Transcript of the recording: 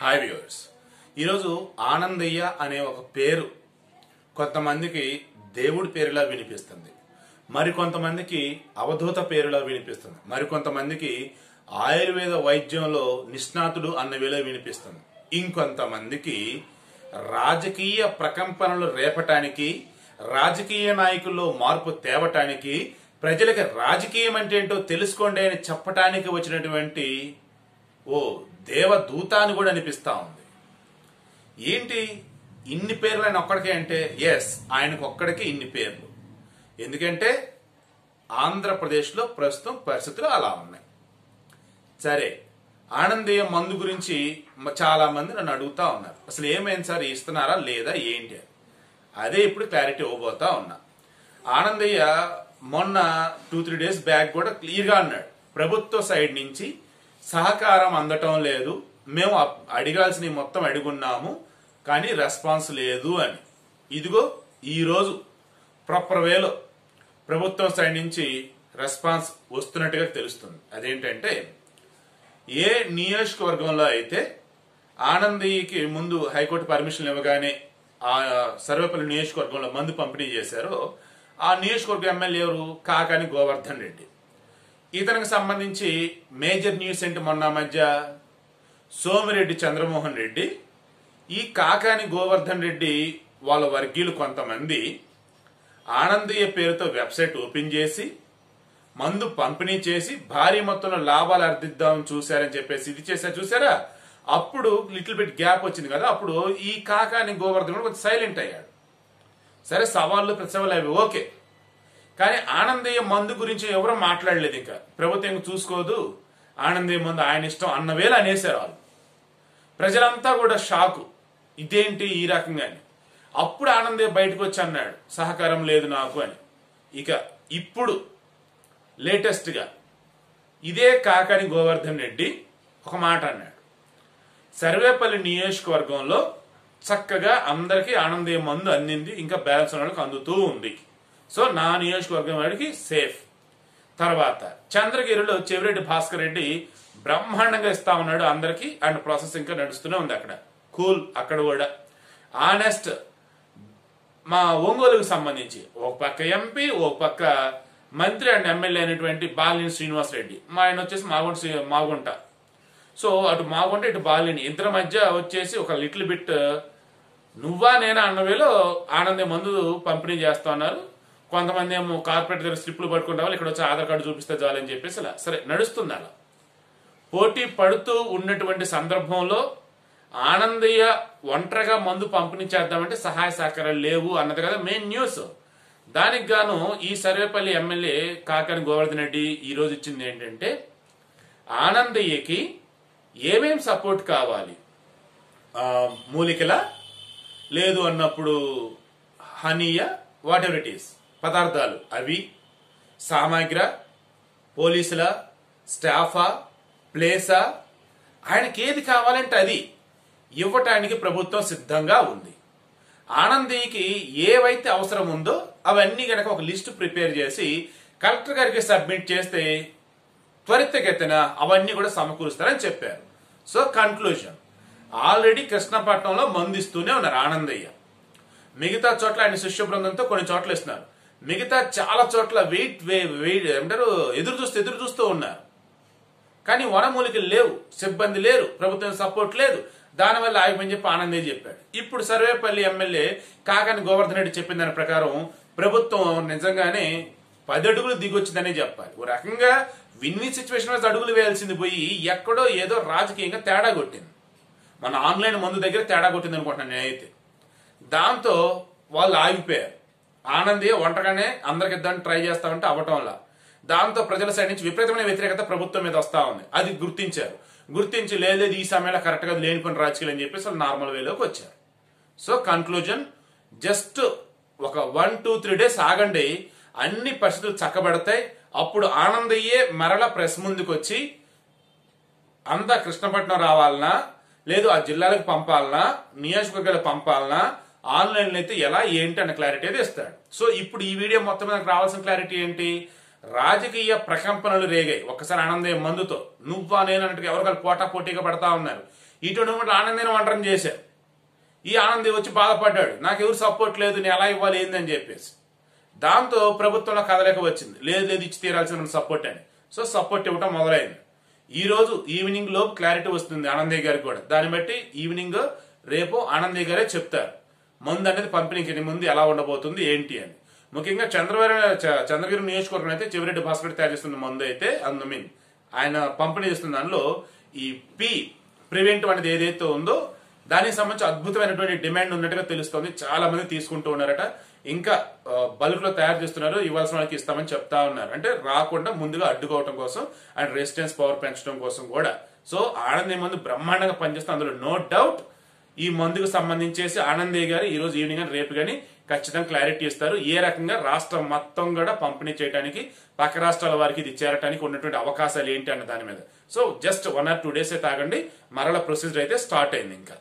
hi viewers ఈరోజు ఆనందయ్య అనే ఒక పేరు కొంతమందికి దేవుడి పేరులా వినిపిస్తుంది మరికొంతమందికి అవధూత పేరులా వినిపిస్తుంది మరికొంతమందికి ఆయుర్వేద వైద్యంలో నిష్ణాతుడు అన్న వేళ వినిపిస్తుంది ఇంకొంతమందికి రాజకీయ ప్రకంపనలు రేపటానికి రాజకీయ నాయకుల్లో మార్పు తేవటానికి ప్రజలకి రాజకీయం అంటే ఏంటో తెలుసుకోండి అని చెప్పటానికి వచ్చినటువంటి ఓ దేవదూత అని కూడా అనిపిస్తా ఉంది ఏంటి ఇన్ని పేర్లు ఆయన ఒక్కడికే అంటే ఎస్ ఆయనకు ఒక్కడికి ఇన్ని పేర్లు ఎందుకంటే ఆంధ్రప్రదేశ్లో ప్రస్తుతం పరిస్థితులు అలా ఉన్నాయి సరే ఆనందీయ మందు గురించి మ- చాలా మంది నన్ను అడుగుతా ఉన్నారు అసలు ఏమైంది సార్ ఇస్తున్నారా లేదా ఏంటి అని అదే ఇప్పుడు క్లారిటీ ఇవ్వబోతా ఉన్నా ఆనందయ్య మొన్న టూ త్రీ డేస్ బ్యాక్ కూడా క్లియర్గా అన్నాడు ప్రభుత్వ సైడ్ నుంచి సహకారం అందటం లేదు మేము అప్- అడగాల్సినవి మొత్తం అడుగున్నాము కానీ రెస్పాన్స్ లేదు అని ఇదిగో ఈరోజు ప్రాపర్ వేలో ప్రభుత్వం సైడ్ నుంచి రెస్పాన్స్ వస్తున్నట్టుగా తెలుస్తుంది అదేంటంటే ఏ నియోజకవర్గంలో అయితే ఆనందయ్యకి ముందు హైకోర్టు పర్మిషన్ ఇవ్వగానే ఆ సర్వేపల్లి నియోజకవర్గంలో మందు పంపిణీ చేశారో ఆ నియోజకవర్గ ఎమ్మెల్యే ఎవరు కాకాని గోవర్ధన్ రెడ్డి ఇతనికి సంబంధించి మేజర్ న్యూస్ ఏంటి మొన్న మధ్య సోమిరెడ్డి చంద్రమోహన్ రెడ్డి ఈ కాకాని గోవర్ధన్ రెడ్డి వాళ్ళ వర్గీయులు కొంతమంది ఆనందీయ పేరుతో వెబ్సైట్ ఓపెన్ చేసి మందు పంపిణీ చేసి భారీ మొత్తంలో లాభాలు అర్థిద్దామని చూశారని చెప్పేసి ఇది చేశారు చూసారా అప్పుడు లిటిల్ బిట్ గ్యాప్ వచ్చింది కదా అప్పుడు ఈ కాకాని గోవర్ధన్ కూడా కొంచెం సైలెంట్ అయ్యాడు సరే సవాళ్ళు ప్రతిసవాళ్ళు అవి ఓకే కానీ ఆనందీయ మందు గురించి ఎవరూ మాట్లాడలేదు ఇంకా ప్రభుత్వం ఇంకా చూసుకోదు ఆనందీయ మందు ఆయన ఇష్టం అన్న వేళ అనేసారు వాళ్ళు ప్రజలంతా కూడా షాకు ఇదేంటి ఈ రకంగానే అప్పుడు ఆనందయ్య బయటకు వచ్చి అన్నాడు సహకారం లేదు నాకు అని ఇక ఇప్పుడు లేటెస్ట్గా ఇదే కాకని గోవర్ధన్ రెడ్డి ఒక మాట అన్నాడు సర్వేపల్లి నియోజకవర్గంలో చక్కగా అందరికీ ఆనందీయ మందు అందింది ఇంకా బ్యాలెన్స్ ఉన్న వాళ్ళకి అందుతూ ఉంది సో నా నియోజకవర్గం వాడికి సేఫ్ తర్వాత చంద్రగిరిలో చెవిరెడ్డి భాస్కర్ రెడ్డి బ్రహ్మాండంగా ఇస్తా ఉన్నాడు అందరికి అండ్ ప్రాసెస్ ఇంకా నడుస్తూనే ఉంది అక్కడ కూల్ అక్కడ కూడా ఆనెస్ట్ మా ఒంగోలుకు సంబంధించి ఒక పక్క ఎంపీ ఒక పక్క మంత్రి అండ్ ఎమ్మెల్యే అయినటువంటి బాలిని శ్రీనివాస్ రెడ్డి మా ఆయన వచ్చేసి మాగుంట శ్రీ- మాగుంట సో అటు మాగుంట ఇటు బాలిని ఇద్దరి మధ్య వచ్చేసి ఒక లిటిల్ బిట్ నువ్వా నేనా అన్న వేలో ఆనంద మందు పంపిణీ చేస్తా ఉన్నారు కొంతమంది ఏమో కార్పొరేట్ దగ్గర స్లిప్లు పట్టుకుంటే వాళ్ళు ఇక్కడ వచ్చి ఆధార్ కార్డు చూపిస్తే చాలని చెప్పేసి అలా సరే నడుస్తుంది అలా పోటీ పడుతూ ఉన్నటువంటి సందర్భంలో ఆనందయ్య ఒంటరిగా మందు పంపిణీ చేద్దామంటే సహాయ సహకారాలు లేవు అన్నది కదా మెయిన్ న్యూస్ దానికి గాను ఈ సర్వేపల్లి ఎమ్మెల్యే కాకని గోవర్ధన్ రెడ్డి ఈ రోజు ఇచ్చింది ఏంటంటే ఆనందయ్యకి ఏమేం సపోర్ట్ కావాలి ఆ, మూలికల లేదు అన్నప్పుడు హనీయ వాట్ ఎవర్ ఇట్ ఈస్ పదార్థాలు అవి సామాగ్ర పోలీసుల స్టాఫా ప్లేసా ఆయనకి ఏది కావాలంటే అది ఇవ్వటానికి ప్రభుత్వం సిద్ధంగా ఉంది ఆనందీకి ఏవైతే అవసరం ఉందో అవన్నీ గనక ఒక లిస్ట్ ప్రిపేర్ చేసి కలెక్టర్ గారికి సబ్మిట్ చేస్తే త్వరితగతిన అవన్నీ కూడా సమకూరుస్తారని చెప్పారు సో కన్క్లూజన్ ఆల్రెడీ కృష్ణపట్నంలో మందిస్తూనే ఉన్నారు ఆనందయ్య మిగతా చోట్ల ఆయన శిష్య బృందంతో కొన్ని చోట్ల ఇస్తున్నారు మిగతా చాలా చోట్ల వెయిట్ వెయిట్ ఏమంటారు ఎదురు చూస్తూ ఎదురు చూస్తూ ఉన్నారు కానీ వనమూలికలు లేవు సిబ్బంది లేరు ప్రభుత్వం సపోర్ట్ లేదు దానివల్ల ఆగిపోయి చెప్పి ఆనందే చెప్పాడు ఇప్పుడు సర్వేపల్లి ఎమ్మెల్యే కాకాని గోవర్ధన్ రెడ్డి చెప్పిన దాని ప్రకారం ప్రభుత్వం నిజంగానే పది అడుగులు దిగొచ్చిందనే చెప్పాలి ఓ రకంగా విన్ విన్ సిచ్యువేషన్ మీద అడుగులు వేయాల్సింది పోయి ఎక్కడో ఏదో రాజకీయంగా తేడా కొట్టింది మన ఆన్లైన్ మందు దగ్గర తేడా కొట్టింది అనుకుంటున్నాను నేనైతే దాంతో వాళ్ళు ఆగిపోయారు ఆనందీయ ఒంటగానే అందరికి ఇద్దామని ట్రై చేస్తామంటే అవ్వటం వల్ల దాంతో ప్రజల సైడ్ నుంచి విపరీతమైన వ్యతిరేకత ప్రభుత్వం మీద వస్తా ఉంది అది గుర్తించారు గుర్తించి లేదు ఈ సమయంలో కరెక్ట్ గా లేనిపోయిన రాజకీయాలు అని చెప్పేసి వాళ్ళు నార్మల్ వేలోకి వచ్చారు సో కన్క్లూజన్ జస్ట్ ఒక వన్ టూ త్రీ డేస్ ఆగండి అన్ని పరిస్థితులు చక్కబడతాయి అప్పుడు ఆనందయ్యే మరల ప్రెస్ ముందుకు వచ్చి అంతా కృష్ణపట్నం రావాలనా లేదు ఆ జిల్లాలకు పంపాలనా నియోజకవర్గాలకు పంపాలనా ఆన్లైన్ అయితే ఎలా ఏంటి అన్న క్లారిటీ అయితే ఇస్తాడు సో ఇప్పుడు ఈ వీడియో మొత్తం మీద నాకు రావాల్సిన క్లారిటీ ఏంటి రాజకీయ ప్రకంపనలు రేగాయి ఒక్కసారి ఆనందయ్య మందుతో నువ్వా నేను అన్నట్టుగా ఎవరికాలు పోటా పోటీగా పడతా ఉన్నారు ఈ టోర్నమెంట్ ఆనందైన వంటరం చేశారు ఈ ఆనంది వచ్చి బాధపడ్డాడు నాకు ఎవరు సపోర్ట్ లేదు నేను ఎలా ఇవ్వాలి ఏందని చెప్పేసి దాంతో ప్రభుత్వంలో కదలిక వచ్చింది లేదు లేదు ఇచ్చి తీరాల్సిన సపోర్ట్ అని సో సపోర్ట్ ఇవ్వడం మొదలైంది ఈ రోజు ఈవినింగ్ లో క్లారిటీ వస్తుంది ఆనందయ్య గారికి కూడా దాన్ని బట్టి ఈవినింగ్ రేపు ఆనందయ్య గారే చెప్తారు మందు అనేది పంపిణీకి ముందు ఎలా ఉండబోతుంది ఏంటి అని ముఖ్యంగా చంద్రగిరి చ- చంద్రగిరి నియోజకవర్గం అయితే చివరెడ్డి భాస్కర్ తయారు చేస్తున్న మందు అయితే అందు మీన్ ఆయన పంపిణీ చేస్తున్న దానిలో ఈ పి ప్రివెంట్ అనేది ఏదైతే ఉందో దానికి సంబంధించి అద్భుతమైనటువంటి డిమాండ్ ఉన్నట్టుగా తెలుస్తోంది చాలా మంది తీసుకుంటూ ఉన్నారట ఇంకా బల్క్ లో తయారు చేస్తున్నారు ఇవ్వాల్సిన వాళ్ళకి ఇస్తామని చెప్తా ఉన్నారు అంటే రాకుండా ముందుగా అడ్డుకోవడం కోసం అండ్ రెసిస్టెన్స్ పవర్ పెంచడం కోసం కూడా సో ఆనంద్ మందు బ్రహ్మాండంగా పనిచేస్తుంది అందులో నో డౌట్ ఈ మందుకు సంబంధించేసి ఆనందయ్య గారు ఈ రోజు ఈవినింగ్ కానీ రేపు కానీ ఖచ్చితంగా క్లారిటీ ఇస్తారు ఏ రకంగా రాష్ట్రం మొత్తం కూడా పంపిణీ చేయడానికి పక్క రాష్ట్రాల వారికి ఇది చేరడానికి ఉన్నటువంటి అవకాశాలు ఏంటి అన్న దాని మీద so just one or two days తాగండి మరల ప్రొసీజర్ అయితే స్టార్ట్ అయింది ఇంకా